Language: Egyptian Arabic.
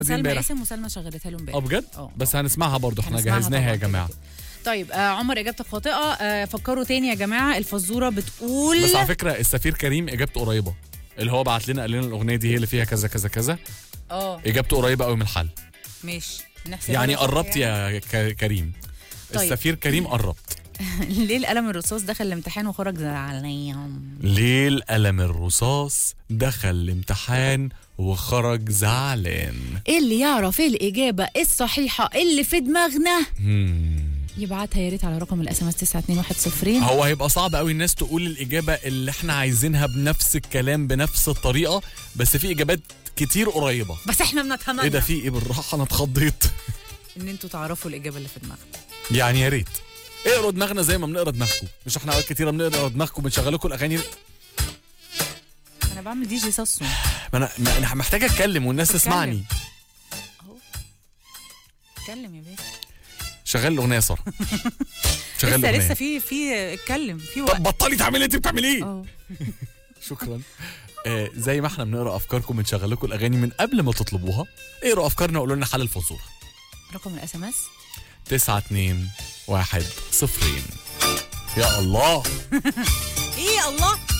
سلمى امبارح اسم وسلمى شغلتها له امبارح اه بجد اه. بس هنسمعها برضو احنا هنسمعها جهزناها يا طبعاً جماعه كده كده. طيب آه عمر اجابتك خاطئه آه فكروا تاني يا جماعه الفزوره بتقول بس على فكره السفير كريم اجابته قريبه اللي هو بعت لنا قال لنا الاغنيه دي هي اللي فيها كذا كذا كذا اه اجابته قريبه قوي من الحل ماشي نحسبها يعني له قربت يعني. يا ك- كريم طيب. السفير كريم قربت ليه القلم الرصاص دخل الامتحان وخرج زعلان ليه القلم الرصاص دخل الامتحان وخرج زعلان ايه اللي يعرف الاجابه الصحيحه اللي في دماغنا مم. يبعتها يا ريت على رقم الاس ام اس 92110 هو هيبقى صعب قوي الناس تقول الاجابه اللي احنا عايزينها بنفس الكلام بنفس الطريقه بس في اجابات كتير قريبه بس احنا بنتمنى ايه ده في ايه بالراحه انا اتخضيت ان انتوا تعرفوا الاجابه اللي في دماغنا يعني يا ريت اقروا دماغنا زي ما بنقرا دماغكم مش احنا اوقات كتيره بنقرا دماغكم بنشغل لكم الاغاني انا بعمل دي جي ساسو ما انا ما انا محتاج اتكلم والناس اتكلم. تسمعني اهو اتكلم يا باشا شغال الاغنيه يا ساره شغال لسه الاغنيه لسه في في اتكلم في طب وقت بطلي تعملي انت بتعمليه اه شكرا آه زي ما احنا بنقرا افكاركم بنشغل لكم الاغاني من قبل ما تطلبوها اقروا افكارنا وقولوا لنا حل الفزوره رقم الاس ام اس 9 2 1 0 يا الله ايه الله